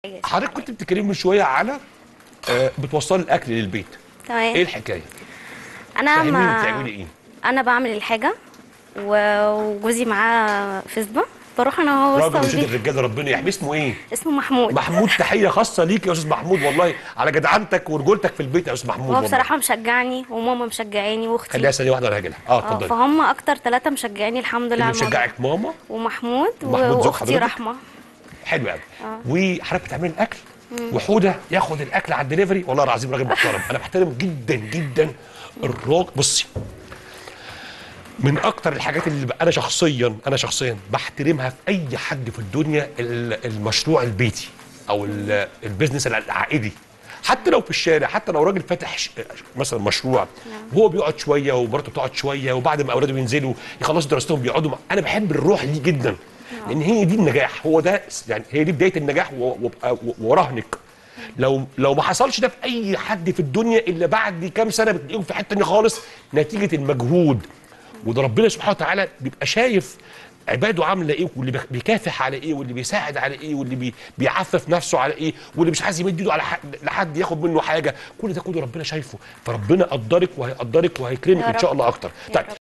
حضرتك كنت بتتكلمي من شويه على آه، بتوصلي الاكل للبيت ايه تمام الحكايه انا فهميني ما بتعملي ايه انا بعمل الحاجه و- وجوزي معاه فيسبا بروح انا وهو راجل الصندوق. وجود الرجاله ربنا يحميه اسمه ايه اسمه محمود محمود تحيه خاصه ليك يا استاذ محمود والله على جدعنتك ورجولتك في البيت يا استاذ محمود هو والله بصراحه مشجعني وماما مشجعاني واختي خليها ثانيه واحده انا هاجي لها اه اه اتفضلي فهم اكتر ثلاثه مشجعيني الحمد لله اللي على الموضوع. مشجعك ماما ومحمود ومحمود زوج واختي حضرتك؟ رحمه حلو قوي وحضرتك بتعملي الاكل وحوده ياخد الاكل على الدليفري والله العظيم راجل محترم انا بحترم جدا جدا الراجل بصي من اكتر الحاجات اللي ب- انا شخصيا انا شخصيا بحترمها في اي حد في الدنيا ال- المشروع البيتي او ال- البيزنس العائدي حتى لو في الشارع حتى لو راجل فاتح ش- مثلا مشروع وهو بيقعد شويه ومراته بتقعد شويه وبعد ما اولاده بينزلوا يخلصوا دراستهم بيقعدوا مع... انا بحب الروح دي جدا لان هي دي النجاح هو ده س- يعني هي دي بدايه النجاح و- وابقى و- وراهنك لو لو ما حصلش ده في اي حد في الدنيا الا بعد كام سنه بتلاقيهم في حته تانيه خالص نتيجه المجهود وده ربنا سبحانه وتعالى بيبقى شايف عباده عامله ايه واللي بيخ- بيكافح على ايه واللي بيساعد على ايه واللي بي بيعفف نفسه على ايه واللي مش عايز يمد ايده على حد لحد ياخد منه حاجه كل ده كله ربنا شايفه فربنا قدرك وهيقدرك وهيكرمك يا ان شاء رب. الله اكتر يا طيب رب.